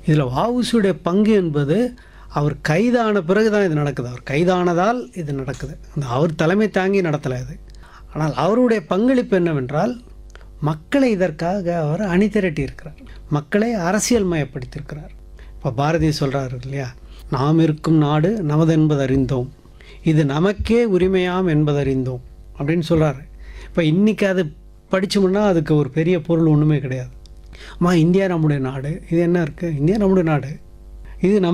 இதில் வஉசியுடைய பங்கு என்பது அவர் கைதான பிறகு தான் இது நடக்குது அவர் கைதானதால் இது நடக்குது அந்த அவர் தலைமை தாங்கி நடத்தலை இது ஆனால் அவருடைய பங்களிப்பு என்னவென்றால் மக்களை இதற்காக அவர் அணி திரட்டி இருக்கிறார் மக்களை அரசியல் மயப்படுத்தியிருக்கிறார் இப்போ பாரதி சொல்கிறாரு இல்லையா நாம் இருக்கும் நாடு நமது என்பது அறிந்தோம் இது நமக்கே உரிமையாம் என்பது அறிந்தோம் அப்படின்னு சொல்கிறாரு இப்போ இன்றைக்கி அது படித்தோம்னா அதுக்கு ஒரு பெரிய பொருள் ஒன்றுமே கிடையாது அம்மா இந்தியா நம்முடைய நாடு இது என்ன இருக்குது இந்தியா நம்முடைய நாடு இது நம்ம